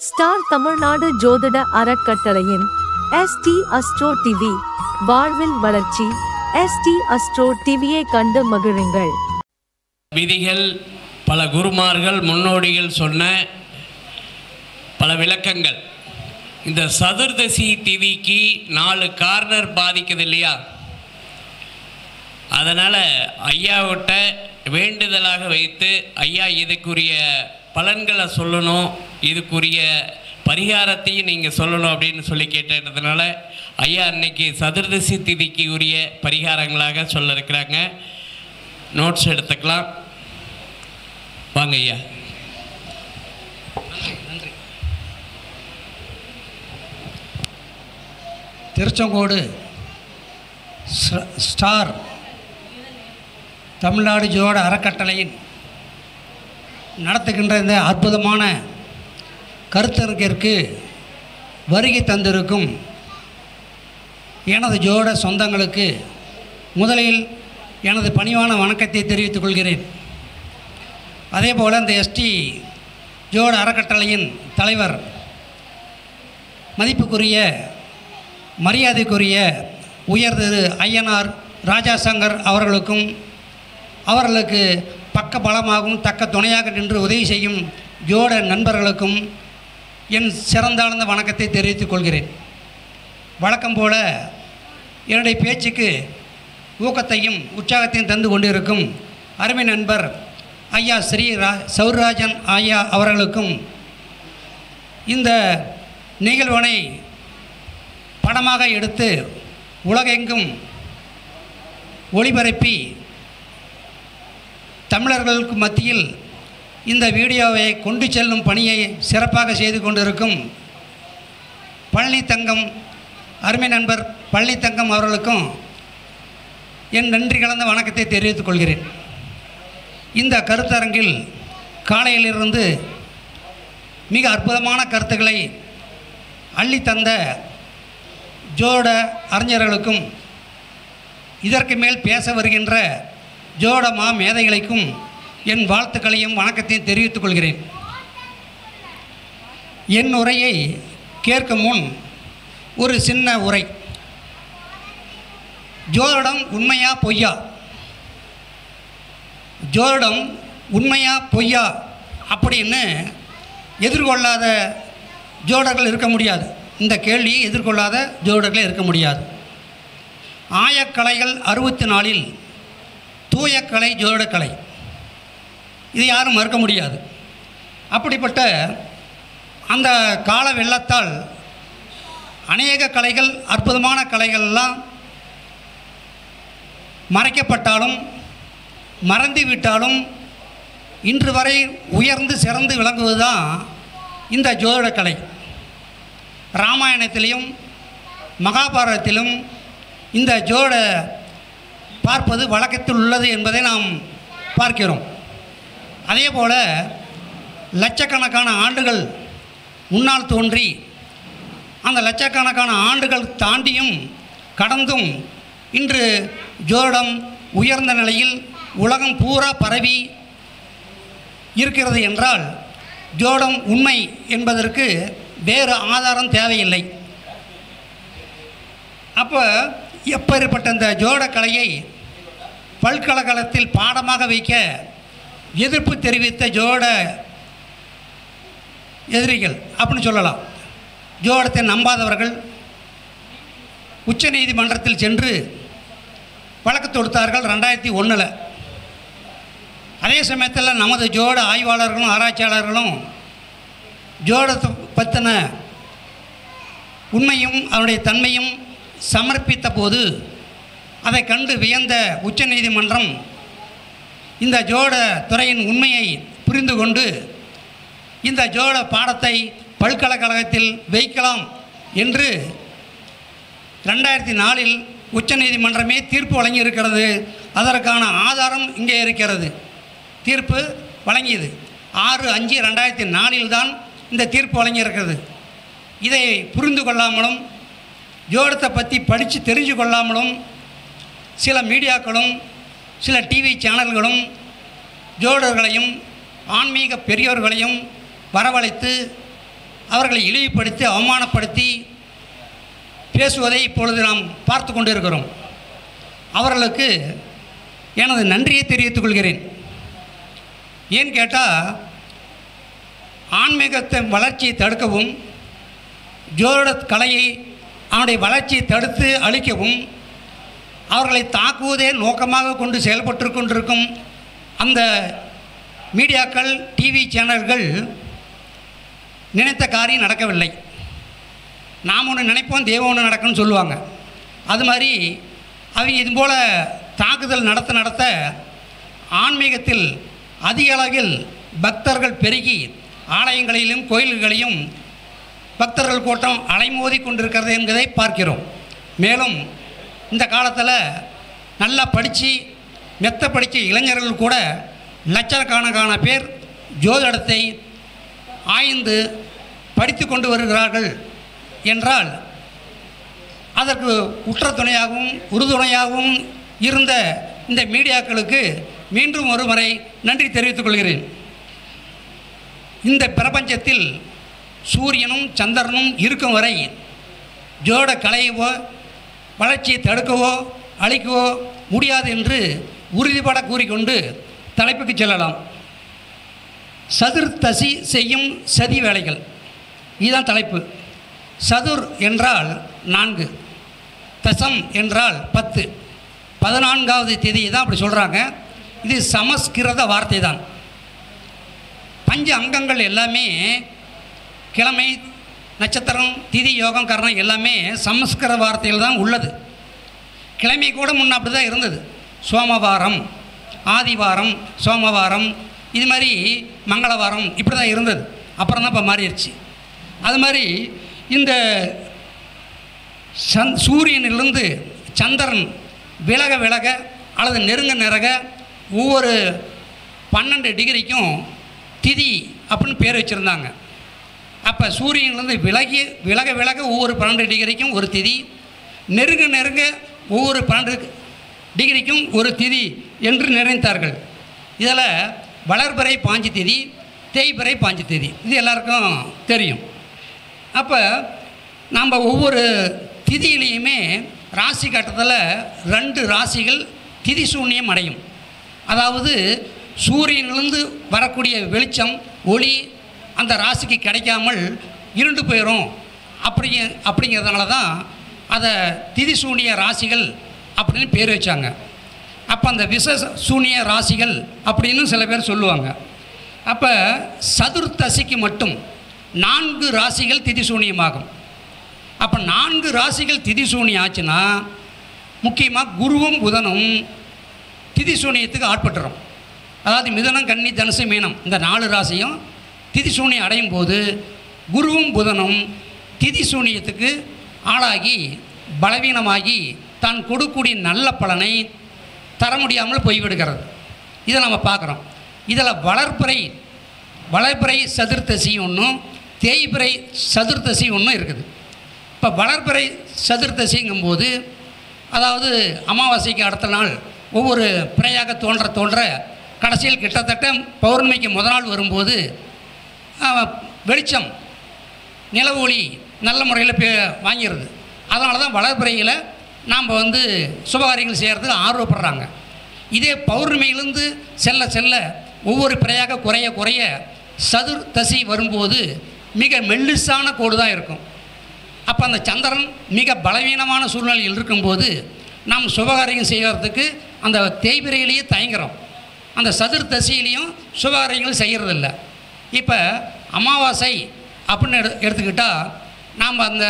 star Tamil Nadu ஜோதிட அறக்கட்டளையின் ST astro TV வாழ்வில் வளர்ச்சி எஸ்டி அஸ்ட்ரோ டிவியை கண்டு மகிழுங்கள் விதிகள் பல குருமார்கள் முன்னோடிகள் சொன்ன பல விளக்கங்கள் இந்த சதுர்தசி திதிக்கு நாலு கார்னர் பாதிக்குது இல்லையா அதனால் ஐயாவிட்ட வேண்டுதலாக வைத்து ஐயா இதுக்குரிய பலன்களை சொல்லணும் இதுக்குரிய பரிகாரத்தையும் நீங்கள் சொல்லணும் அப்படின்னு சொல்லி கேட்டதுனால ஐயா இன்னைக்கு சதுர்தசி திதிக்கு உரிய பரிகாரங்களாக சொல்ல இருக்கிறாங்க நோட்ஸ் எடுத்துக்கலாம் வாங்க ஐயா திருச்செங்கோடு ஸ்ர- ஸ்டார் தமிழ்நாடு ஜோட அறக்கட்டளையின் நடத்துகின்ற இந்த அற்புதமான கருத்தரங்கிற்கு வருகை தந்திருக்கும் எனது ஜோட சொந்தங்களுக்கு முதலில் எனது பணிவான வணக்கத்தை தெரிவித்துக் கொள்கிறேன் அதேபோல் இந்த எஸ்டி ஜோட அறக்கட்டளையின் தலைவர் மதிப்புக்குரிய மரியாதைக்குரிய உயர் திரு ஐயனார் ராஜா சங்கர் அவர்களுக்கும் அவர்களுக்கு பக்க பலமாகவும் தக்க துணையாக நின்று உதவி செய்யும் ஜோட நண்பர்களுக்கும் என் சிறந்தாழ்ந்த வணக்கத்தை தெரிவித்துக் கொள்கிறேன் வழக்கம் போல என்னுடைய பேச்சுக்கு ஊக்கத்தையும் உற்சாகத்தையும் தந்து கொண்டிருக்கும் அருமை நண்பர் ஐயா ஸ்ரீ ரா சௌராஜன் ஐயா அவர்களுக்கும் இந்த நிகழ்வனை படமாக எடுத்து உலகெங்கும் ஒளிபரப்பி தமிழர்களுக்கு மத்தியில் இந்த வீடியோவை கொண்டு செல்லும் பணியை சிறப்பாக செய்து கொண்டிருக்கும் பழனி தங்கம் அருமை நண்பர் பழனி தங்கம் அவர்களுக்கும் என் நன்றி கலந்த வணக்கத்தை தெரிவித்துக் கொள்கிறேன் இந்த கருத்தரங்கில் காலையிலிருந்து மிக அற்புதமான கருத்துக்களை அள்ளி தந்த ஜோட அறிஞர்களுக்கும் இதற்கு மேல் பேச வருகின்ற ஜோட மா மேதைகளுக்கும் என் வாழ்த்துக்களையும் வணக்கத்தையும் தெரிவித்துக் கொள்கிறேன் என் உரையை கேட்கும் முன் ஒரு சின்ன உரை ஜோதிடம் உண்மையா பொய்யா ஜோதிடம் உண்மையா பொய்யா அப்படின்னு எதிர்கொள்ளாத ஜோடர்கள் இருக்க முடியாது இந்த கேள்வியை எதிர்கொள்ளாத ஜோடர்களே இருக்க முடியாது ஆயக்கலைகள் அறுபத்தி நாலில் தூயக்கலை ஜோடக்கலை இது யாரும் மறுக்க முடியாது அப்படிப்பட்ட அந்த கால வெள்ளத்தால் அநேக கலைகள் அற்புதமான கலைகள்லாம் மறைக்கப்பட்டாலும் மறந்து விட்டாலும் இன்று வரை உயர்ந்து சிறந்து விளங்குவது தான் இந்த ஜோதிடக்கலை ராமாயணத்திலும் மகாபாரதத்திலும் இந்த ஜோட பார்ப்பது வழக்கத்தில் உள்ளது என்பதை நாம் பார்க்கிறோம் அதே போல் லட்சக்கணக்கான ஆண்டுகள் முன்னால் தோன்றி அந்த லட்சக்கணக்கான ஆண்டுகள் தாண்டியும் கடந்தும் இன்று ஜோடம் உயர்ந்த நிலையில் உலகம் பூரா பரவி இருக்கிறது என்றால் ஜோடம் உண்மை என்பதற்கு வேறு ஆதாரம் தேவையில்லை அப்போ எப்பேற்பட்ட இந்த ஜோட கலையை பல்கலைக்கழகத்தில் பாடமாக வைக்க எதிர்ப்பு தெரிவித்த ஜோட எதிரிகள் அப்படின்னு சொல்லலாம் ஜோடத்தை நம்பாதவர்கள் உச்ச நீதிமன்றத்தில் சென்று வழக்கு தொடுத்தார்கள் ரெண்டாயிரத்தி ஒன்றில் அதே சமயத்தில் நமது ஜோட ஆய்வாளர்களும் ஆராய்ச்சியாளர்களும் ஜோடத்தை பற்றின உண்மையும் அதனுடைய தன்மையும் சமர்ப்பித்த போது அதை கண்டு வியந்த உச்சநீதிமன்றம் இந்த ஜோட துறையின் உண்மையை புரிந்து கொண்டு இந்த ஜோட பாடத்தை பல்கலைக்கழகத்தில் வைக்கலாம் என்று ரெண்டாயிரத்தி நாலில் உச்சநீதிமன்றமே தீர்ப்பு வழங்கியிருக்கிறது அதற்கான ஆதாரம் இங்கே இருக்கிறது தீர்ப்பு வழங்கியது ஆறு அஞ்சு ரெண்டாயிரத்தி நாலில் தான் இந்த தீர்ப்பு வழங்கியிருக்கிறது இதை புரிந்து கொள்ளாமலும் ஜோடத்தை பற்றி படித்து தெரிஞ்சு கொள்ளாமலும் சில மீடியாக்களும் சில டிவி சேனல்களும் ஜோடர்களையும் ஆன்மீக பெரியோர்களையும் வரவழைத்து அவர்களை இழிவுபடுத்தி அவமானப்படுத்தி பேசுவதை இப்பொழுது நாம் பார்த்து கொண்டிருக்கிறோம் அவர்களுக்கு எனது நன்றியை தெரிவித்துக் கொள்கிறேன் ஏன்னு கேட்டால் ஆன்மீகத்தை வளர்ச்சியை தடுக்கவும் ஜோதிட கலையை அவனுடைய வளர்ச்சியை தடுத்து அழிக்கவும் அவர்களை தாக்குவதே நோக்கமாக கொண்டு செயல்பட்டு கொண்டிருக்கும் அந்த மீடியாக்கள் டிவி சேனல்கள் நினைத்த காரியம் நடக்கவில்லை நாம் ஒன்று நினைப்போம் தெய்வம் ஒன்று நடக்கும்னு சொல்லுவாங்க அது மாதிரி அவங்க இது போல் தாக்குதல் நடத்த நடத்த ஆன்மீகத்தில் அதிக அளவில் பக்தர்கள் பெருகி ஆலயங்களிலும் கோயில்களையும் பக்தர்கள் கூட்டம் அலைமோதி கொண்டிருக்கிறது என்பதை பார்க்கிறோம் மேலும் இந்த காலத்தில் நல்லா படித்து மெத்த படித்த இளைஞர்கள் கூட லட்சக்கணக்கான பேர் ஜோதிடத்தை ஆய்ந்து படித்து கொண்டு வருகிறார்கள் என்றால் அதற்கு உற்ற துணையாகவும் உறுதுணையாகவும் இருந்த இந்த மீடியாக்களுக்கு மீண்டும் ஒரு முறை நன்றி தெரிவித்துக் கொள்கிறேன் இந்த பிரபஞ்சத்தில் சூரியனும் சந்திரனும் இருக்கும் வரை ஜோட கலையவோ வளர்ச்சியை தடுக்கவோ அழிக்கவோ முடியாது என்று உறுதிபட கூறிக்கொண்டு தலைப்புக்கு செல்லலாம் சதுர்த்தசி செய்யும் சதி வேலைகள் இதுதான் தலைப்பு சதுர் என்றால் நான்கு தசம் என்றால் பத்து பதினான்காவது தேதி தான் அப்படி சொல்கிறாங்க இது சமஸ்கிருத வார்த்தை தான் பஞ்ச அங்கங்கள் எல்லாமே கிழமை நட்சத்திரம் திதி யோகம் கரணம் எல்லாமே சமஸ்கிருத வார்த்தையில் தான் உள்ளது கிழமை கூட முன்ன அப்படி தான் இருந்தது சோமவாரம் ஆதிவாரம் சோமவாரம் இது மாதிரி மங்களவாரம் இப்படி தான் இருந்தது அப்புறம் தான் இப்போ மாறிடுச்சு அது மாதிரி இந்த சந் சூரியனிலிருந்து சந்திரன் விலக விலக அல்லது நெருங்க நெருங்க ஒவ்வொரு பன்னெண்டு டிகிரிக்கும் திதி அப்படின்னு பேர் வச்சுருந்தாங்க அப்போ சூரியன்லேருந்து விலகி விலக விலக ஒவ்வொரு பன்னெண்டு டிகிரிக்கும் ஒரு திதி நெருங்க நெருங்க ஒவ்வொரு பன்னெண்டு டிகிரிக்கும் ஒரு திதி என்று நிர்ணயித்தார்கள் இதில் வளர்பிறை பாஞ்சு திதி தேய்பிறை பாஞ்சு திதி இது எல்லாருக்கும் தெரியும் அப்போ நாம் ஒவ்வொரு திதியிலையுமே ராசி கட்டத்தில் ரெண்டு ராசிகள் திதி சூன்யம் அடையும் அதாவது சூரியனிலிருந்து வரக்கூடிய வெளிச்சம் ஒளி அந்த ராசிக்கு கிடைக்காமல் இருண்டு போயிடும் அப்படிங்க அப்படிங்கிறதுனால தான் அதை திதி சூனிய ராசிகள் அப்படின்னு பேர் வச்சாங்க அப்போ அந்த விஷ சூனிய ராசிகள் அப்படின்னு சில பேர் சொல்லுவாங்க அப்போ சதுர்த்தசிக்கு மட்டும் நான்கு ராசிகள் திதி சூனியமாகும் அப்போ நான்கு ராசிகள் திதி சூனியம் ஆச்சுன்னா முக்கியமாக குருவும் புதனும் திதி சூனியத்துக்கு ஆட்பட்டுரும் அதாவது மிதனம் கன்னி தனுசு மீனம் இந்த நாலு ராசியும் திதி சூனியம் அடையும் போது குருவும் புதனும் திதி சூனியத்துக்கு ஆளாகி பலவீனமாகி தான் கொடுக்கக்கூடிய நல்ல பலனை தர முடியாமல் போய்விடுகிறது இதை நம்ம பார்க்குறோம் இதில் வளர்ப்பிறை வளர்ப்பிறை சதுர்த்தசி ஒன்றும் தேய்பிறை சதுர்த்தசி ஒன்றும் இருக்குது இப்போ வளர்ப்பிறை சதுர்த்தசிங்கும்போது அதாவது அமாவாசைக்கு அடுத்த நாள் ஒவ்வொரு பிறையாக தோன்ற தோன்ற கடைசியில் கிட்டத்தட்ட பௌர்ணமிக்கு முத நாள் வரும்போது ஆஹ், வெளிச்சம் நில ஒளி நல்ல முறையில் பே வாங்கிடுது அதனால தான் வளர்பிறையில் நாம் வந்து சுபகாரியங்கள் செய்கிறதுக்கு ஆர்வப்படுறாங்க இதே பௌர்ணமியிலிருந்து செல்ல செல்ல ஒவ்வொரு பிறையாக குறைய குறைய சதுர் தசி வரும்போது மிக மெல்லிசான கோடு தான் இருக்கும் அப்போ அந்த சந்திரன் மிக பலவீனமான சூழ்நிலையில் இருக்கும்போது நாம் சுபகாரியம் செய்கிறதுக்கு அந்த தேய்பிரையிலேயே தயங்குறோம் அந்த சதுர்தசியிலையும் சுபகாரியங்கள் செய்கிறதில்ல இப்போ அமாவாசை அப்படின்னு எடு எடுத்துக்கிட்டால் நாம் அந்த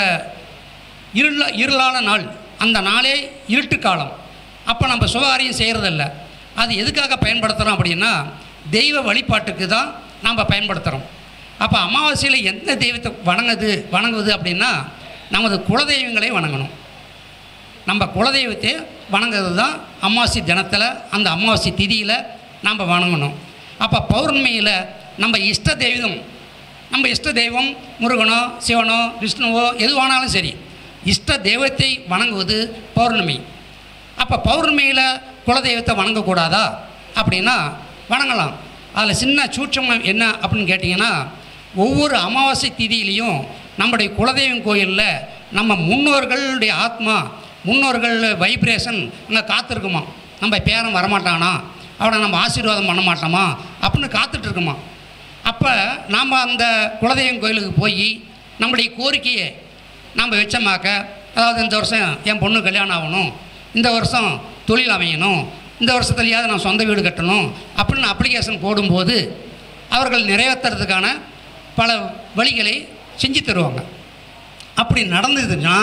இருள இருளான நாள் அந்த நாளே இருட்டு காலம் அப்போ நம்ம சுபகாரியம் செய்கிறதில்ல அது எதுக்காக பயன்படுத்துகிறோம் அப்படின்னா தெய்வ வழிபாட்டுக்கு தான் நாம் பயன்படுத்துகிறோம் அப்போ அமாவாசையில் எந்த தெய்வத்தை வணங்குது வணங்குவது அப்படின்னா நமது குலதெய்வங்களை வணங்கணும் நம்ம குலதெய்வத்தை வணங்குறது தான் அமாவாசை தினத்தில் அந்த அமாவாசை திதியில் நாம் வணங்கணும் அப்போ பௌர்ணமியில் நம்ம இஷ்ட தெய்வம் நம்ம இஷ்ட தெய்வம் முருகனோ சிவனோ விஷ்ணுவோ எதுவானாலும் சரி இஷ்ட தெய்வத்தை வணங்குவது பௌர்ணமி அப்போ பௌர்ணமியில் குலதெய்வத்தை வணங்கக்கூடாதா அப்படின்னா வணங்கலாம் அதில் சின்ன சூட்சம் என்ன அப்படின்னு கேட்டிங்கன்னா ஒவ்வொரு அமாவாசை திதியிலையும் நம்முடைய குலதெய்வம் கோயிலில் நம்ம முன்னோர்களுடைய ஆத்மா முன்னோர்கள் வைப்ரேஷன் அங்கே காத்திருக்குமா நம்ம பேரன் வரமாட்டானா அவனை நம்ம ஆசீர்வாதம் பண்ண மாட்டோமா அப்படின்னு காத்துட்டு இருக்குமா அப்போ நாம் அந்த குலதெய்வம் கோயிலுக்கு போய் நம்முடைய கோரிக்கையை நாம் வச்சோமாக்க அதாவது இந்த வருஷம் என் பொண்ணு கல்யாணம் ஆகணும் இந்த வருஷம் தொழில் அமையணும் இந்த வருஷத்துலையாவது நான் சொந்த வீடு கட்டணும் அப்படின்னு அப்ளிகேஷன் போடும்போது அவர்கள் நிறைவேற்றுறதுக்கான பல வழிகளை செஞ்சு தருவாங்க அப்படி நடந்ததுன்னா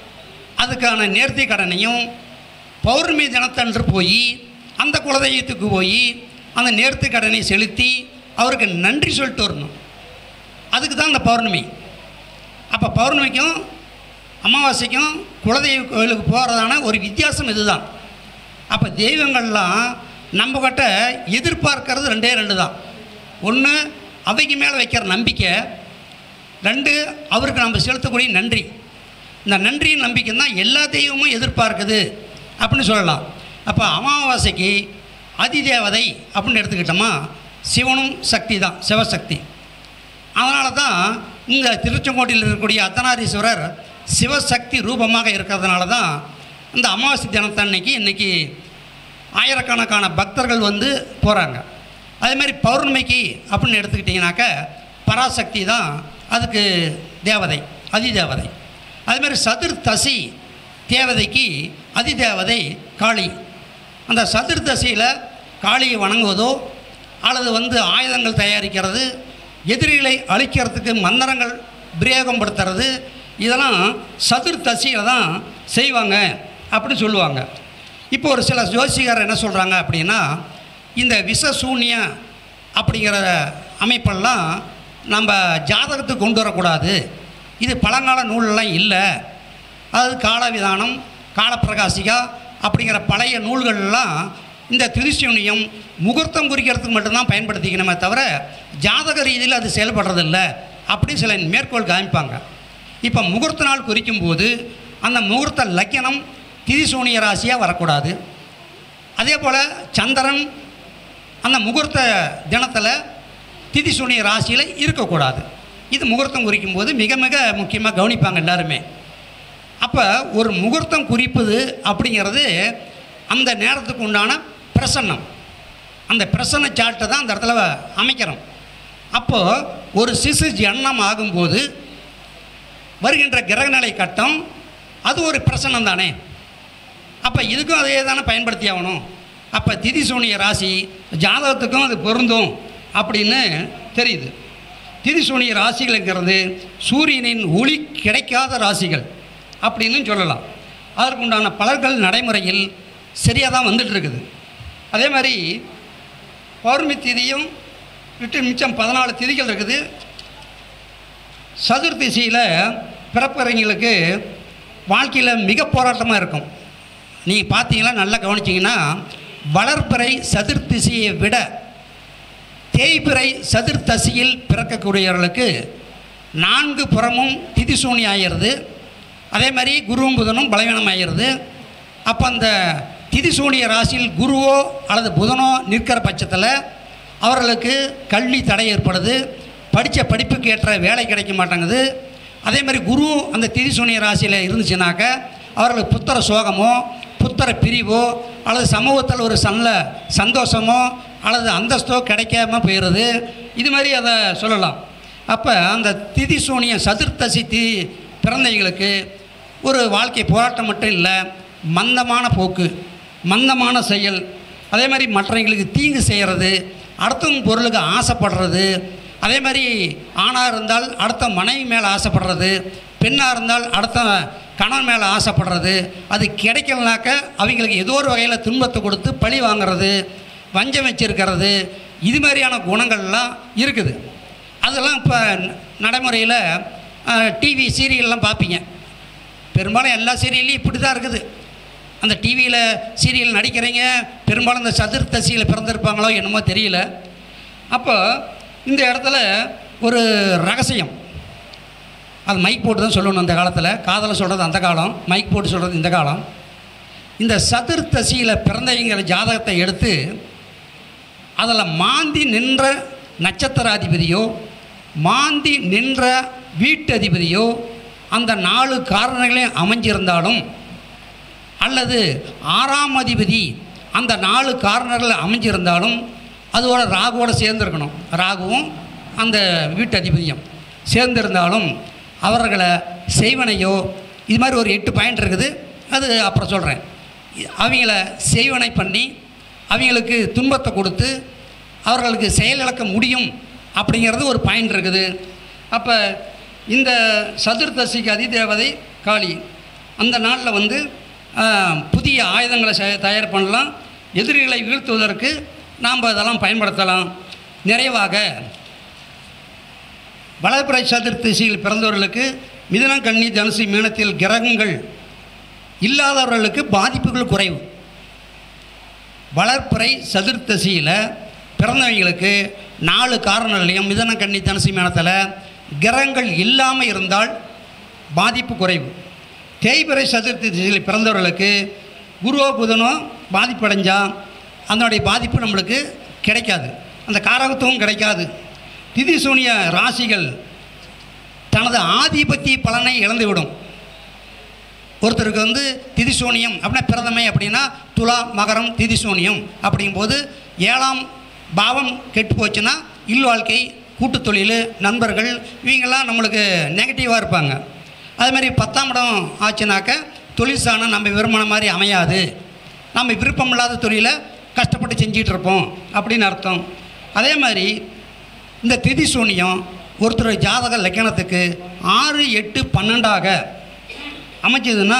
அதுக்கான நேர்த்தி கடனையும் பௌர்ணமி தினத்தன்று போய் அந்த குலதெய்வத்துக்கு போய் அந்த நேர்த்தி கடனை செலுத்தி அவருக்கு நன்றி சொல்லிட்டு வரணும் அதுக்கு தான் அந்த பௌர்ணமி அப்போ பௌர்ணமிக்கும் அமாவாசைக்கும் குலதெய்வ கோயிலுக்கு போகிறதான ஒரு வித்தியாசம் இதுதான் அப்போ தெய்வங்கள்லாம் நம்ம கிட்ட எதிர்பார்க்கறது ரெண்டே ரெண்டு தான் ஒன்று அவைக்கு மேலே வைக்கிற நம்பிக்கை ரெண்டு அவருக்கு நம்ம செலுத்தக்கூடிய நன்றி இந்த நன்றி நம்பிக்கை தான் எல்லா தெய்வமும் எதிர்பார்க்குது அப்படின்னு சொல்லலாம் அப்போ அமாவாசைக்கு அதிதேவதை அப்படின்னு எடுத்துக்கிட்டோமா சிவனும் சக்தி தான் சிவசக்தி அதனால தான் இந்த திருச்செங்கோட்டில் இருக்கக்கூடிய அர்த்தநாரீஸ்வரர் சிவசக்தி ரூபமாக இருக்கிறதுனால தான் இந்த அமாவாசை தினத்தன்னைக்கு இன்றைக்கி ஆயிரக்கணக்கான பக்தர்கள் வந்து போகிறாங்க அதே மாதிரி பௌர்ணமிக்கு அப்படின்னு எடுத்துக்கிட்டிங்கனாக்க பராசக்தி தான் அதுக்கு தேவதை அதிதேவதை அதே மாதிரி சதுர்தசி தேவதைக்கு அதிதேவதை காளி அந்த சதுர்தசியில் காளியை வணங்குவதோ அல்லது வந்து ஆயுதங்கள் தயாரிக்கிறது எதிரிகளை அழிக்கிறதுக்கு மந்திரங்கள் பிரயோகப்படுத்துறது இதெல்லாம் சதுர்தசியில் தான் செய்வாங்க அப்படி சொல்லுவாங்க இப்போ ஒரு சில ஜோசிகர் என்ன சொல்கிறாங்க அப்படின்னா இந்த விஷசூன்ய அப்படிங்கிற அமைப்பெல்லாம் நம்ம ஜாதகத்துக்கு கொண்டு வரக்கூடாது இது பழங்கால நூலெல்லாம் இல்லை அதாவது காலவிதானம் காலப்பிரகாசிகா அப்படிங்கிற பழைய நூல்கள்லாம் இந்த திருஷ்யூனியம் முகூர்த்தம் குறிக்கிறதுக்கு மட்டும்தான் பயன்படுத்திக்கணுமே தவிர ஜாதக ரீதியில் அது செயல்படுறதில்ல அப்படி சில மேற்கோள் காமிப்பாங்க இப்போ முகூர்த்த நாள் குறிக்கும்போது அந்த முகூர்த்த லக்கணம் திரிசூனிய ராசியாக வரக்கூடாது அதே போல் சந்திரன் அந்த முகூர்த்த தினத்தில் திதிசூனிய ராசியில் இருக்கக்கூடாது இது முகூர்த்தம் குறிக்கும்போது மிக மிக முக்கியமாக கவனிப்பாங்க எல்லாருமே அப்போ ஒரு முகூர்த்தம் குறிப்பது அப்படிங்கிறது அந்த நேரத்துக்கு உண்டான பிரசன்னம் அந்த பிரசன்ன சாட்டை தான் அந்த இடத்துல அமைக்கிறோம் அப்போது ஒரு சிசு ஜன்னம் ஆகும்போது வருகின்ற கிரகநிலை கட்டம் அது ஒரு பிரசன்னம் தானே அப்போ இதுக்கும் அதே தானே பயன்படுத்தி ஆகணும் அப்போ திதிசூனிய ராசி ஜாதகத்துக்கும் அது பொருந்தும் அப்படின்னு தெரியுது திதிசூனிய ராசிகள்ங்கிறது சூரியனின் ஒளி கிடைக்காத ராசிகள் அப்படின்னு சொல்லலாம் அதற்குண்டான பலர்கள் நடைமுறையில் சரியாக தான் வந்துட்டு இருக்குது அதே மாதிரி பௌர்ணமி திதியும் விட்டு மிச்சம் பதினாலு திதிகள் இருக்குது சதுர்த்திசியில் பிறப்பறைங்களுக்கு வாழ்க்கையில் மிக போராட்டமாக இருக்கும் நீங்கள் பார்த்தீங்களா நல்லா கவனிச்சிங்கன்னா வளர்ப்பிறை சதுர்த்திசியை விட தேய்பிறை சதுர்த்தசியில் பிறக்கக்கூடியவர்களுக்கு நான்கு புறமும் திதிசூனி ஆகிறது அதே மாதிரி குருவும் புதனும் பலவீனம் ஆகிறது அப்போ அந்த திதிசூனிய ராசியில் குருவோ அல்லது புதனோ நிற்கிற பட்சத்தில் அவர்களுக்கு கல்வி தடை ஏற்படுது படித்த படிப்புக்கு ஏற்ற வேலை கிடைக்க மாட்டேங்குது அதே மாதிரி குரு அந்த திதிசூனிய ராசியில் இருந்துச்சுனாக்க அவர்களுக்கு புத்திர சோகமோ புத்திர பிரிவோ அல்லது சமூகத்தில் ஒரு நல்ல சந்தோஷமோ அல்லது அந்தஸ்தோ கிடைக்காம போயிடுது இது மாதிரி அதை சொல்லலாம் அப்போ அந்த திதிசூனிய சதுர்த்தசி தி பிறந்தவங்களுக்கு ஒரு வாழ்க்கை போராட்டம் மட்டும் இல்லை மந்தமான போக்கு மந்தமான செயல் அதே மாதிரி மற்றவங்களுக்கு தீங்கு செய்கிறது அடுத்தவங்க பொருளுக்கு ஆசைப்படுறது அதே மாதிரி ஆணாக இருந்தால் அடுத்த மனைவி மேலே ஆசைப்படுறது பெண்ணாக இருந்தால் அடுத்த கணவன் மேலே ஆசைப்படுறது அது கிடைக்கலனாக்க அவங்களுக்கு ஏதோ ஒரு வகையில் துன்பத்தை கொடுத்து பழி வாங்குறது வஞ்சம் வச்சிருக்கிறது இது மாதிரியான குணங்கள்லாம் இருக்குது அதெல்லாம் இப்போ நடைமுறையில் டிவி சீரியல்லாம் பார்ப்பீங்க பெரும்பாலும் எல்லா சீரியல்லையும் இப்படி தான் இருக்குது அந்த டிவியில் சீரியல் நடிக்கிறீங்க பெரும்பாலும் இந்த சதுர்த்தசியில் பிறந்திருப்பாங்களோ என்னமோ தெரியல அப்போ இந்த இடத்துல ஒரு ரகசியம் அது மைக் போட்டு தான் சொல்லணும் அந்த காலத்தில் காதலை சொல்கிறது அந்த காலம் மைக் போட்டு சொல்கிறது இந்த காலம் இந்த சதுர்த்தசியில் பிறந்தவங்கிற ஜாதகத்தை எடுத்து அதில் மாந்தி நின்ற நட்சத்திராதிபதியோ மாந்தி நின்ற வீட்டதிபதியோ அந்த நாலு காரணங்களையும் அமைஞ்சிருந்தாலும் அல்லது ஆறாம் அதிபதி அந்த நாலு காரணங்கள் அமைஞ்சிருந்தாலும் அதோட ராகுவோட சேர்ந்துருக்கணும் ராகுவும் அந்த வீட்டு அதிபதியும் சேர்ந்திருந்தாலும் அவர்களை செய்வனையோ இது மாதிரி ஒரு எட்டு பாயிண்ட் இருக்குது அது அப்புறம் சொல்கிறேன் அவங்கள செய்வனை பண்ணி அவங்களுக்கு துன்பத்தை கொடுத்து அவர்களுக்கு செயலிழக்க முடியும் அப்படிங்கிறது ஒரு பாயிண்ட் இருக்குது அப்போ இந்த சதுர்தசிக்கு அதிதேவதை காளி அந்த நாளில் வந்து ஆ, புதிய ஆயுதங்களை செ- தயார் பண்ணலாம் எதிரிகளை வீழ்த்துவதற்கு நாம் அதெல்லாம் பயன்படுத்தலாம் நிறைவாக வளர்பிறை சதுர்த்திசியில் பிறந்தவர்களுக்கு மிதுனம் கன்னி தனுசு மீனத்தில் கிரகங்கள் இல்லாதவர்களுக்கு பாதிப்புகள் குறைவு வளர்ப்பிறை சதுர்த்தசியில் பிறந்தவங்களுக்கு நாலு காரணங்களையும் மிதன கன்னி தனுசு மீனத்தில் கிரகங்கள் இல்லாமல் இருந்தால் பாதிப்பு குறைவு தேய்பிறை சதுர்த்தி திசையில் பிறந்தவர்களுக்கு குருவோ புதனோ பாதிப்படைஞ்சால் அதனுடைய பாதிப்பு நம்மளுக்கு கிடைக்காது அந்த காரகத்துவம் கிடைக்காது திதி சூனிய ராசிகள் தனது ஆதிபத்திய பலனை இழந்துவிடும் ஒருத்தருக்கு வந்து திதிசூனியம் அப்படின்னா பிரதமை அப்படின்னா துலா மகரம் திதிசூனியம் அப்படிங்கும்போது ஏழாம் பாவம் கெட்டு போச்சுன்னா இல்வாழ்க்கை கூட்டுத் தொழில் நண்பர்கள் இவங்கெல்லாம் நம்மளுக்கு நெகட்டிவாக இருப்பாங்க அது மாதிரி பத்தாம் இடம் ஆச்சுனாக்க தொழில் சாணம் நம்ம விரும்பின மாதிரி அமையாது நம்ம விருப்பமில்லாத தொழிலை கஷ்டப்பட்டு செஞ்சிட்டு இருப்போம் அப்படின்னு அர்த்தம் அதே மாதிரி இந்த திதி சூனியம் ஒருத்தர் ஜாதக லக்கணத்துக்கு ஆறு எட்டு பன்னெண்டாக அமைச்சதுன்னா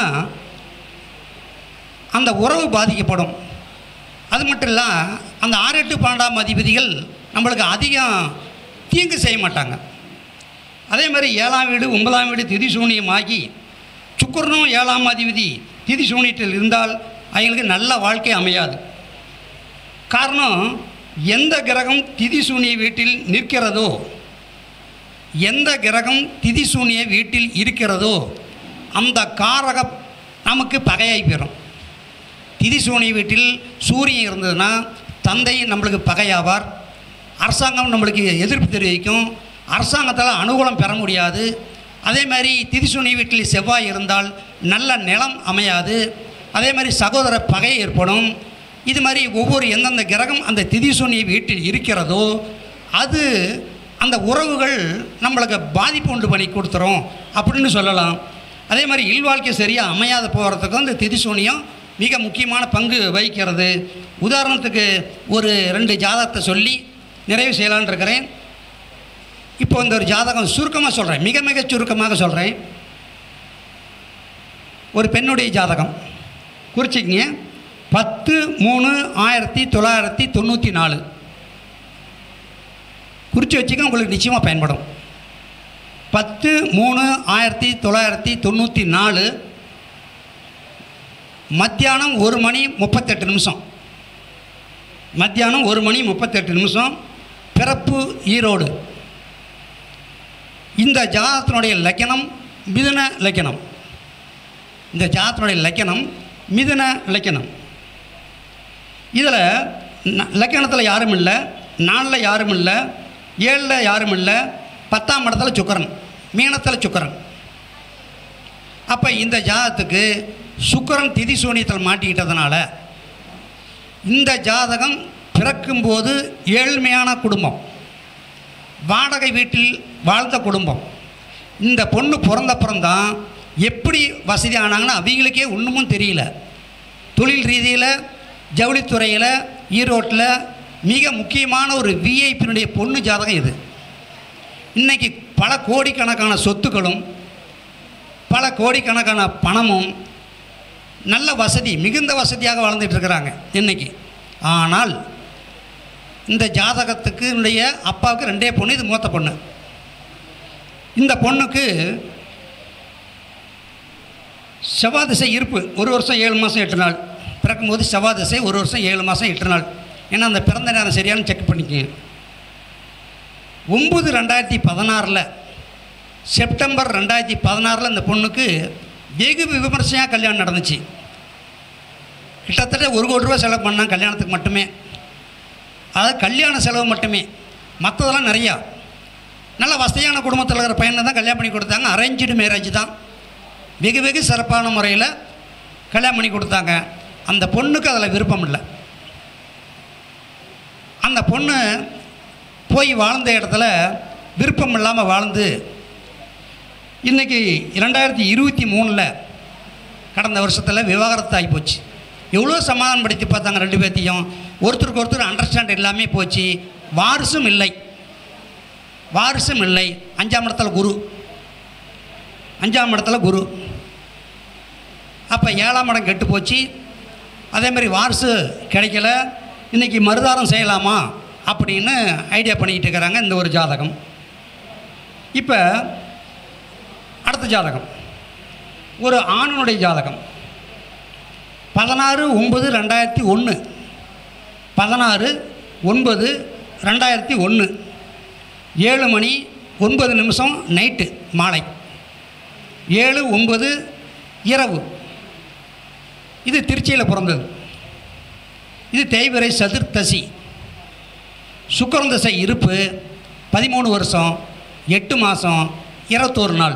அந்த உறவு பாதிக்கப்படும் அது மட்டும் இல்லை அந்த ஆறு எட்டு பன்னெண்டாம் அதிபதிகள் நம்மளுக்கு அதிகம் தீங்கு செய்ய மாட்டாங்க அதே மாதிரி ஏழாம் வீடு ஒன்பதாம் வீடு திதி சூனியமாகி சுக்கரனும் ஏழாம் அதிபதி திதி சூனியத்தில் இருந்தால் அவங்களுக்கு நல்ல வாழ்க்கை அமையாது காரணம் எந்த கிரகம் திதி சூனிய வீட்டில் நிற்கிறதோ எந்த கிரகம் திதி சூனிய வீட்டில் இருக்கிறதோ அந்த காரகம் நமக்கு பகையாகி போயிடும் திதி சூனிய வீட்டில் சூரியன் இருந்ததுன்னா தந்தை நம்மளுக்கு பகையாவார் அரசாங்கம் நம்மளுக்கு எதிர்ப்பு தெரிவிக்கும் அரசாங்கத்தால் அனுகூலம் பெற முடியாது அதே மாதிரி திதிசூனிய வீட்டில் செவ்வாய் இருந்தால் நல்ல நிலம் அமையாது அதே மாதிரி சகோதர பகை ஏற்படும் இது மாதிரி ஒவ்வொரு எந்தெந்த கிரகம் அந்த திதிசூனிய வீட்டில் இருக்கிறதோ அது அந்த உறவுகள் நம்மளுக்கு பாதிப்பு உண்டு பண்ணி கொடுத்துரும் அப்படின்னு சொல்லலாம் அதே மாதிரி இல்வாழ்க்கை சரியாக அமையாத போகிறதுக்கும் இந்த திதிசூனியம் மிக முக்கியமான பங்கு வகிக்கிறது உதாரணத்துக்கு ஒரு ரெண்டு ஜாதகத்தை சொல்லி நிறைவு செய்யலான்னு இருக்கிறேன் இப்போ இந்த ஒரு ஜாதகம் சுருக்கமாக சொல்கிறேன் மிக மிக சுருக்கமாக சொல்கிறேன் ஒரு பெண்ணுடைய ஜாதகம் குறிச்சிக்கங்க பத்து மூணு ஆயிரத்தி தொள்ளாயிரத்தி தொண்ணூற்றி நாலு குறித்து வச்சுக்க உங்களுக்கு நிச்சயமாக பயன்படும் பத்து மூணு ஆயிரத்தி தொள்ளாயிரத்தி தொண்ணூற்றி நாலு மத்தியானம் ஒரு மணி முப்பத்தெட்டு நிமிஷம் மத்தியானம் ஒரு மணி முப்பத்தெட்டு நிமிஷம் பிறப்பு ஈரோடு இந்த ஜாதகத்தினுடைய லக்கணம் மிதுன லக்கணம் இந்த ஜாதகத்தினுடைய லக்கணம் மிதுன லக்கணம் இதில் லக்கணத்தில் யாரும் இல்லை நாலில் யாரும் இல்லை ஏழில் யாரும் இல்லை பத்தாம் இடத்துல சுக்கரன் மீனத்தில் சுக்கரன் அப்போ இந்த ஜாதகத்துக்கு சுக்கரன் திதி சூனியத்தில் மாட்டிக்கிட்டதுனால இந்த ஜாதகம் பிறக்கும்போது ஏழ்மையான குடும்பம் வாடகை வீட்டில் வாழ்ந்த குடும்பம் இந்த பொண்ணு பிறந்தப்புறம் தான் எப்படி வசதி ஆனாங்கன்னு அவங்களுக்கே ஒன்றுமும் தெரியல தொழில் ரீதியில் ஜவுளித்துறையில் ஈரோட்டில் மிக முக்கியமான ஒரு விஐபியினுடைய பொண்ணு ஜாதகம் இது இன்னைக்கு பல கோடிக்கணக்கான சொத்துக்களும் பல கோடிக்கணக்கான பணமும் நல்ல வசதி மிகுந்த வசதியாக வாழ்ந்துட்டு இருக்கிறாங்க இன்னைக்கு ஆனால் இந்த ஜாதகத்துக்கு உடைய அப்பாவுக்கு ரெண்டே பொண்ணு இது மூத்த பொண்ணு இந்த பொண்ணுக்கு செவ்வாய் திசை இருப்பு ஒரு வருஷம் ஏழு மாதம் எட்டு நாள் பிறக்கும்போது செவ்வாய் திசை ஒரு வருஷம் ஏழு மாதம் எட்டு நாள் ஏன்னா அந்த பிறந்த நேரம் சரியானு செக் பண்ணிக்கங்க ஒம்பது ரெண்டாயிரத்தி பதினாறில் செப்டம்பர் ரெண்டாயிரத்தி பதினாறில் இந்த பொண்ணுக்கு வெகு விமர்சையாக கல்யாணம் நடந்துச்சு கிட்டத்தட்ட ஒரு கோடி ரூபா செலவு பண்ணான் கல்யாணத்துக்கு மட்டுமே அதாவது கல்யாண செலவு மட்டுமே மற்றதெல்லாம் நிறையா நல்ல வசதியான குடும்பத்தில் இருக்கிற பையனை தான் கல்யாணம் பண்ணி கொடுத்தாங்க அரேஞ்சு மேரேஜ் தான் வெகு வெகு சிறப்பான முறையில் கல்யாணம் பண்ணி கொடுத்தாங்க அந்த பொண்ணுக்கு அதில் விருப்பம் இல்லை அந்த பொண்ணு போய் வாழ்ந்த இடத்துல விருப்பம் இல்லாமல் வாழ்ந்து இன்றைக்கி இரண்டாயிரத்தி இருபத்தி மூணில் கடந்த வருஷத்தில் விவாகரத்து ஆகி போச்சு எவ்வளோ சமாதானப்படுத்தி பார்த்தாங்க ரெண்டு பேர்த்தையும் ஒருத்தருக்கு ஒருத்தர் அண்டர்ஸ்டாண்ட் எல்லாமே போச்சு வாரிசும் இல்லை வாரிசும் இல்லை அஞ்சாம் இடத்துல குரு அஞ்சாம் இடத்துல குரு அப்போ ஏழாம் இடம் கெட்டு போச்சு அதே மாதிரி வாரிசு கிடைக்கல இன்றைக்கி மறுதாரம் செய்யலாமா அப்படின்னு ஐடியா பண்ணிக்கிட்டு இருக்கிறாங்க இந்த ஒரு ஜாதகம் இப்போ அடுத்த ஜாதகம் ஒரு ஆணுடைய ஜாதகம் பதினாறு ஒம்பது ரெண்டாயிரத்தி ஒன்று பதினாறு ஒன்பது ரெண்டாயிரத்தி ஒன்று ஏழு மணி ஒன்பது நிமிஷம் நைட்டு மாலை ஏழு ஒன்பது இரவு இது திருச்சியில் பிறந்தது இது தேய்பிறை சதுர்த்தசி சுக்கரன் தசை இருப்பு பதிமூணு வருஷம் எட்டு மாதம் இருபத்தோரு நாள்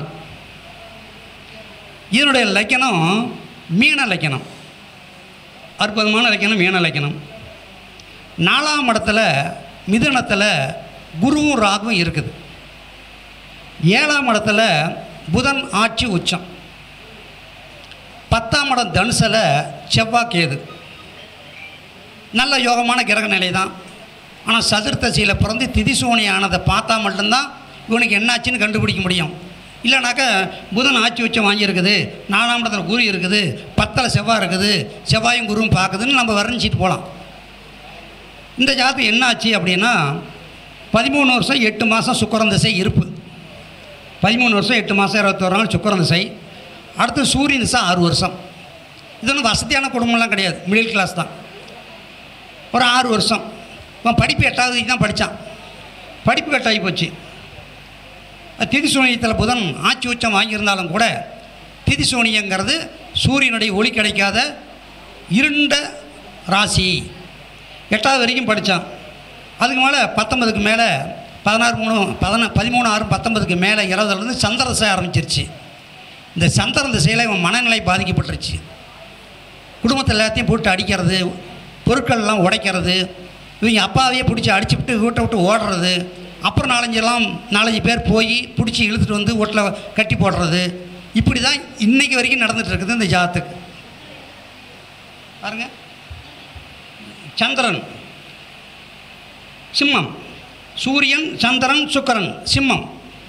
இதனுடைய லக்கணம் மீன லக்கணம் அற்புதமான லக்கணம் மீன லக்கணம் நாலாம் இடத்துல மிதுனத்தில் குருவும் ராகும் இருக்குது ஏழாம் இடத்துல புதன் ஆட்சி உச்சம் பத்தாம் இடம் தனுசில் செவ்வாய் கேது நல்ல யோகமான கிரக நிலை தான் ஆனால் சதுர்த்தசியில் பிறந்து திதிசோனி ஆனதை பார்த்தா மட்டும்தான் இவனுக்கு என்னாச்சுன்னு கண்டுபிடிக்க முடியும் இல்லைனாக்கா புதன் ஆட்சி உச்சம் வாங்கியிருக்குது நாலாம் இடத்துல குரு இருக்குது பத்தில் செவ்வாய் இருக்குது செவ்வாயும் குருவும் பார்க்குதுன்னு நம்ம வர்ணிச்சிட்டு போகலாம் இந்த ஜாதகம் என்ன ஆச்சு அப்படின்னா பதிமூணு வருஷம் எட்டு மாதம் சுக்கரன் திசை இருப்பு பதிமூணு வருஷம் எட்டு மாதம் இருபத்தோரு நாள் சுக்கரன் திசை அடுத்து சூரியன் திசை ஆறு வருஷம் இது ஒன்றும் வசதியான குடும்பம்லாம் கிடையாது மிடில் கிளாஸ் தான் ஒரு ஆறு வருஷம் அவன் படிப்பு எட்டாவது வரைக்கும் தான் படித்தான் படிப்பு கட்டாகி போச்சு திதி சூனியத்தில் புதன் ஆட்சி உச்சம் வாங்கியிருந்தாலும் கூட திதி சூனியங்கிறது சூரியனுடைய ஒளி கிடைக்காத இருண்ட ராசி எட்டாவது வரைக்கும் படித்தான் அதுக்கு மேலே பத்தொன்பதுக்கு மேலே பதினாறு மூணு பதினா பதிமூணு ஆறு பத்தொன்பதுக்கு மேலே இருபதுலேருந்து சந்திர திசை ஆரம்பிச்சிருச்சு இந்த சந்திரன் திசையில் இவன் மனநிலை பாதிக்கப்பட்டுருச்சு குடும்பத்தை எல்லாத்தையும் போட்டு அடிக்கிறது பொருட்கள்லாம் உடைக்கிறது இவங்க அப்பாவையே பிடிச்சி அடிச்சுவிட்டு வீட்டை விட்டு ஓடுறது அப்புறம் நாலஞ்செல்லாம் நாலஞ்சு பேர் போய் பிடிச்சி இழுத்துட்டு வந்து வீட்டில் கட்டி போடுறது இப்படி தான் இன்றைக்கி வரைக்கும் நடந்துட்டு இருக்குது இந்த ஜாதத்துக்கு பாருங்க சந்திரன் சிம்மம் சூரியன் சந்திரன் சுக்கிரன் சிம்மம்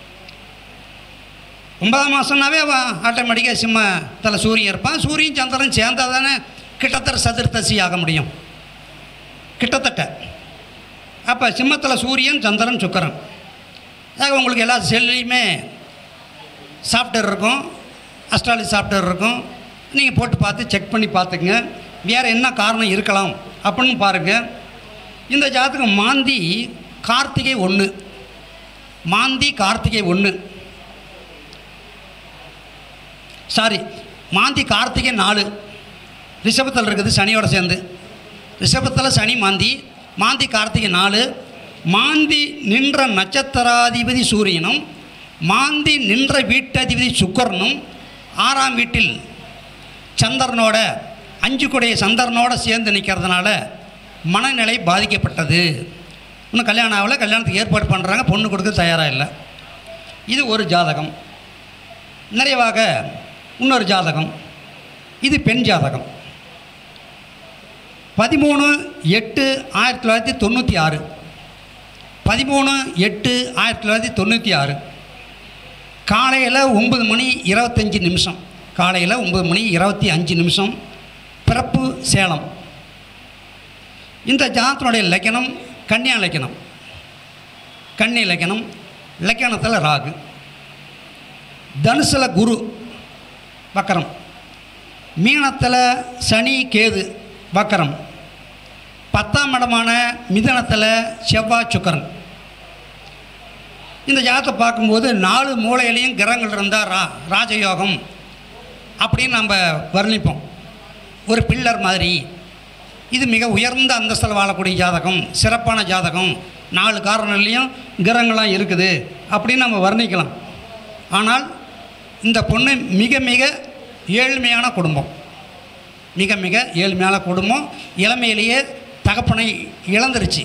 ஒன்பதாம் மாதம்னாவே அவன் ஆட்டோமேட்டிக்காக சிம்மத்தில் சூரியன் இருப்பான் சூரியன் சந்திரன் சேர்ந்தால் தானே கிட்டத்தட்ட சதுர்த்தசி ஆக முடியும் கிட்டத்தட்ட அப்போ சிம்மத்தில் சூரியன் சந்திரன் சுக்கரன் ஆக உங்களுக்கு எல்லா செல்லையுமே சாஃப்ட்வேர் இருக்கும் அஸ்ட்ராலஜி சாஃப்ட்வேர் இருக்கும் நீங்கள் போட்டு பார்த்து செக் பண்ணி பார்த்துக்குங்க வேறு என்ன காரணம் இருக்கலாம் அப்படின்னு பாருங்கள் இந்த ஜாதகம் மாந்தி கார்த்திகை ஒன்று மாந்தி கார்த்திகை ஒன்று சாரி மாந்தி கார்த்திகை நாலு ரிஷபத்தில் இருக்குது சனியோட சேர்ந்து ரிஷபத்தில் சனி மாந்தி மாந்தி கார்த்திகை நாலு மாந்தி நின்ற நட்சத்திராதிபதி சூரியனும் மாந்தி நின்ற வீட்டதிபதி சுக்கரனும் ஆறாம் வீட்டில் சந்திரனோட அஞ்சு குடைய சந்திரனோட சேர்ந்து நிற்கிறதுனால மனநிலை பாதிக்கப்பட்டது இன்னும் கல்யாணம் ஆகல கல்யாணத்துக்கு ஏற்பாடு பண்ணுறாங்க பொண்ணு கொடுக்க தயாராக இல்லை இது ஒரு ஜாதகம் நிறைவாக இன்னொரு ஜாதகம் இது பெண் ஜாதகம் பதிமூணு எட்டு ஆயிரத்தி தொள்ளாயிரத்தி தொண்ணூற்றி ஆறு பதிமூணு எட்டு ஆயிரத்தி தொள்ளாயிரத்தி தொண்ணூற்றி ஆறு காலையில் ஒம்பது மணி இருபத்தஞ்சி நிமிஷம் காலையில் ஒம்பது மணி இருபத்தி அஞ்சு நிமிஷம் பிறப்பு சேலம் இந்த ஜாதத்தினுடைய லக்கணம் கன்னியா லக்கணம் கன்னி லக்கணம் லக்கணத்தில் ராகு தனுசில் குரு வக்கரம் மீனத்தில் சனி கேது வக்கரம் பத்தாம் இடமான மிதனத்தில் செவ்வாய் சுக்கரன் இந்த ஜாதத்தை பார்க்கும்போது நாலு மூலையிலையும் கிரகங்கள் இருந்தால் ரா ராஜயோகம் அப்படின்னு நம்ம வர்ணிப்போம் ஒரு பில்லர் மாதிரி இது மிக உயர்ந்த அந்தஸ்தில் வாழக்கூடிய ஜாதகம் சிறப்பான ஜாதகம் நாலு காரணம்லையும் கிரகங்கள்லாம் இருக்குது அப்படின்னு நம்ம வர்ணிக்கலாம் ஆனால் இந்த பொண்ணு மிக மிக ஏழ்மையான குடும்பம் மிக மிக ஏழ்மையான குடும்பம் இளமையிலேயே தகப்பனை இழந்துருச்சு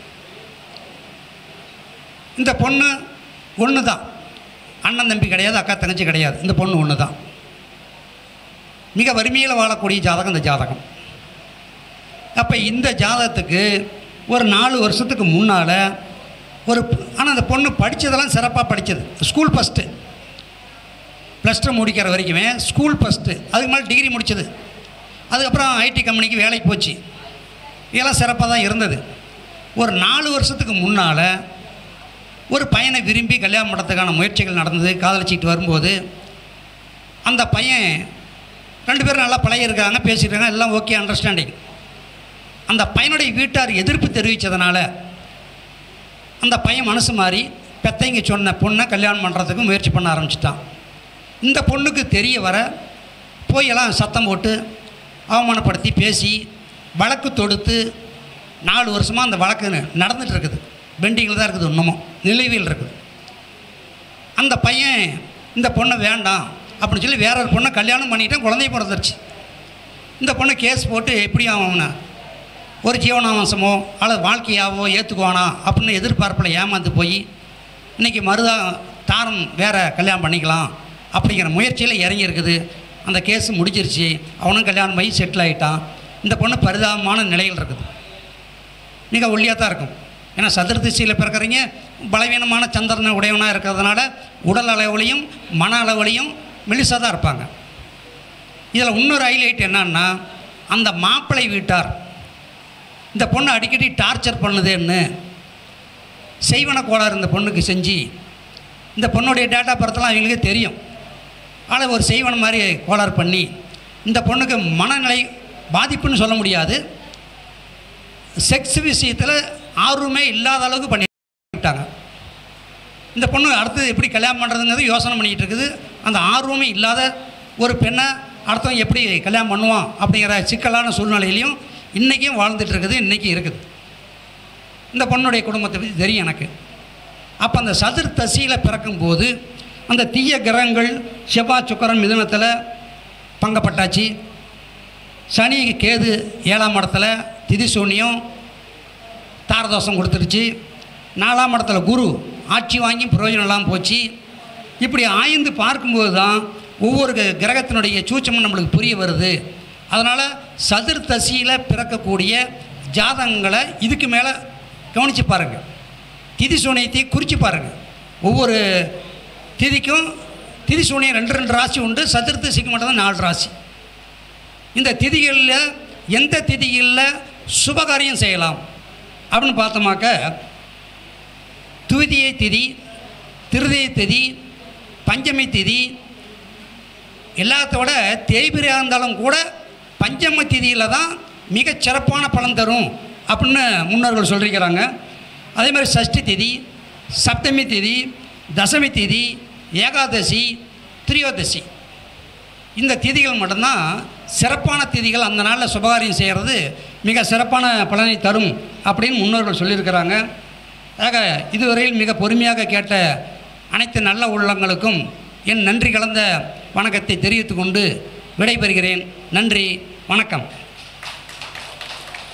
இந்த பொண்ணு ஒன்று தான் அண்ணன் தம்பி கிடையாது அக்கா தங்கச்சி கிடையாது இந்த பொண்ணு ஒன்று தான் மிக வறுமையில் வாழக்கூடிய ஜாதகம் இந்த ஜாதகம் அப்போ இந்த ஜாதகத்துக்கு ஒரு நாலு வருஷத்துக்கு முன்னால் ஒரு ஆனால் அந்த பொண்ணு படித்ததெல்லாம் சிறப்பாக படித்தது ஸ்கூல் ஃபஸ்ட்டு ப்ளஸ் டூ முடிக்கிற வரைக்குமே ஸ்கூல் ஃபஸ்ட்டு அதுக்கு மேலே டிகிரி முடித்தது அதுக்கப்புறம் ஐடி கம்பெனிக்கு வேலைக்கு போச்சு இதெல்லாம் சிறப்பாக தான் இருந்தது ஒரு நாலு வருஷத்துக்கு முன்னால் ஒரு பையனை விரும்பி கல்யாணம் பண்ணுறதுக்கான முயற்சிகள் நடந்தது காதலிச்சிட்டு வரும்போது அந்த பையன் ரெண்டு பேரும் நல்லா பழகிருக்காங்க பேசியிருக்காங்க எல்லாம் ஓகே அண்டர்ஸ்டாண்டிங் அந்த பையனுடைய வீட்டார் எதிர்ப்பு தெரிவித்ததுனால அந்த பையன் மனசு மாறி பெத்தைங்க சொன்ன பொண்ணை கல்யாணம் பண்ணுறதுக்கு முயற்சி பண்ண ஆரம்பிச்சிட்டான் இந்த பொண்ணுக்கு தெரிய வர போய் எல்லாம் சத்தம் போட்டு அவமானப்படுத்தி பேசி வழக்கு தொடுத்து நாலு வருஷமாக அந்த வழக்கு நடந்துட்டு இருக்குது பெண்டிங்கில் தான் இருக்குது இன்னமும் நிலுவையில் இருக்குது அந்த பையன் இந்த பொண்ணை வேண்டாம் அப்படின்னு சொல்லி வேற ஒரு பொண்ணை கல்யாணம் பண்ணிட்டேன் குழந்தைய பிறந்துருச்சு இந்த பொண்ணு கேஸ் போட்டு எப்படி அவனை ஒரு ஜீவனாம்சமோ அல்லது வாழ்க்கையாவோ ஏற்றுக்குவானா அப்படின்னு எதிர்பார்ப்பில் ஏமாந்து போய் இன்றைக்கி மருதா தாரம் வேற கல்யாணம் பண்ணிக்கலாம் அப்படிங்கிற முயற்சியில் இறங்கி இருக்குது அந்த கேஸ் முடிஞ்சிருச்சு அவனும் கல்யாணம் பண்ணி செட்டில் ஆகிட்டான் இந்த பொண்ணு பரிதாபமான நிலையில் இருக்குது மிக ஒல்லியாக தான் இருக்கும் ஏன்னா சதுர்திசையில் பிறக்கிறீங்க பலவீனமான சந்திரனை உடையவனாக இருக்கிறதுனால உடல் அளவுலையும் மன அளவுலையும் மெலிசாக தான் இருப்பாங்க இதில் இன்னொரு ஹைலைட் என்னன்னா அந்த மாப்பிள்ளை வீட்டார் இந்த பொண்ணு அடிக்கடி டார்ச்சர் பண்ணுதேன்னு செய்வன கோளாறு இந்த பொண்ணுக்கு செஞ்சு இந்த பொண்ணுடைய டேட்டா பர்த்லாம் அவங்களுக்கு தெரியும் ஆனால் ஒரு செய்வன மாதிரி கோளாறு பண்ணி இந்த பொண்ணுக்கு மனநிலை பாதிப்புன்னு சொல்ல முடியாது செக்ஸ் விஷயத்தில் ஆர்வமே இல்லாத அளவுக்கு பண்ணிட்டாங்க இந்த பொண்ணு அடுத்தது எப்படி கல்யாணம் பண்ணுறதுங்கிறது யோசனை பண்ணிக்கிட்டு இருக்குது அந்த ஆர்வமே இல்லாத ஒரு பெண்ணை அடுத்தவன் எப்படி கல்யாணம் பண்ணுவான் அப்படிங்கிற சிக்கலான சூழ்நிலையிலையும் இன்றைக்கும் வாழ்ந்துட்டு இருக்குது இன்றைக்கி இருக்குது இந்த பொண்ணுடைய குடும்பத்தை பற்றி தெரியும் எனக்கு அப்போ அந்த சதுர்த்தசியில் பிறக்கும்போது அந்த தீய கிரகங்கள் செவ்வாய் சுக்கரன் மிதுனத்தில் பங்கப்பட்டாச்சு சனி கேது ஏழாம் இடத்துல திதி சூன்யம் தாரதோஷம் கொடுத்துருச்சு நாலாம் இடத்துல குரு ஆட்சி வாங்கி பிரயோஜனம் இல்லாமல் போச்சு இப்படி ஆய்ந்து பார்க்கும்போது தான் ஒவ்வொரு க- கிரகத்தினுடைய சூட்சமும் நம்மளுக்கு புரிய வருது அதனால் சதுர்த்தசியில் பிறக்கக்கூடிய ஜாதகங்களை இதுக்கு மேலே கவனித்து பாருங்கள் திதி சூனியத்தை குறித்து பாருங்கள் ஒவ்வொரு திதிக்கும் திதி சூனியம் ரெண்டு ரெண்டு ராசி உண்டு சதுர்த்தசிக்கு மட்டும்தான் நாலு ராசி இந்த திதிகளில் எந்த திதிகளில் சுபகாரியம் செய்யலாம் அப்படின்னு பார்த்தோமாக்க துவிதியை திதி திருதியை திதி பஞ்சமி திதி எல்லாத்தோட தேய்பிரியாக இருந்தாலும் கூட பஞ்சம திதியில் தான் மிகச் சிறப்பான பலன் தரும் அப்படின்னு முன்னோர்கள் சொல்லியிருக்கிறாங்க அதே மாதிரி சஷ்டி திதி சப்தமி திதி தசமி திதி ஏகாதசி திரியோதசி இந்த திதிகள் மட்டும்தான் சிறப்பான திதிகள் அந்த நாளில் சுபகாரியம் செய்கிறது மிக சிறப்பான பலனை தரும் அப்படின்னு முன்னோர்கள் சொல்லியிருக்கிறாங்க ஆக இதுவரையில் மிக பொறுமையாக கேட்ட அனைத்து நல்ல உள்ளங்களுக்கும் என் நன்றி கலந்த வணக்கத்தை தெரிவித்துக் கொண்டு விடைபெறுகிறேன் நன்றி வணக்கம்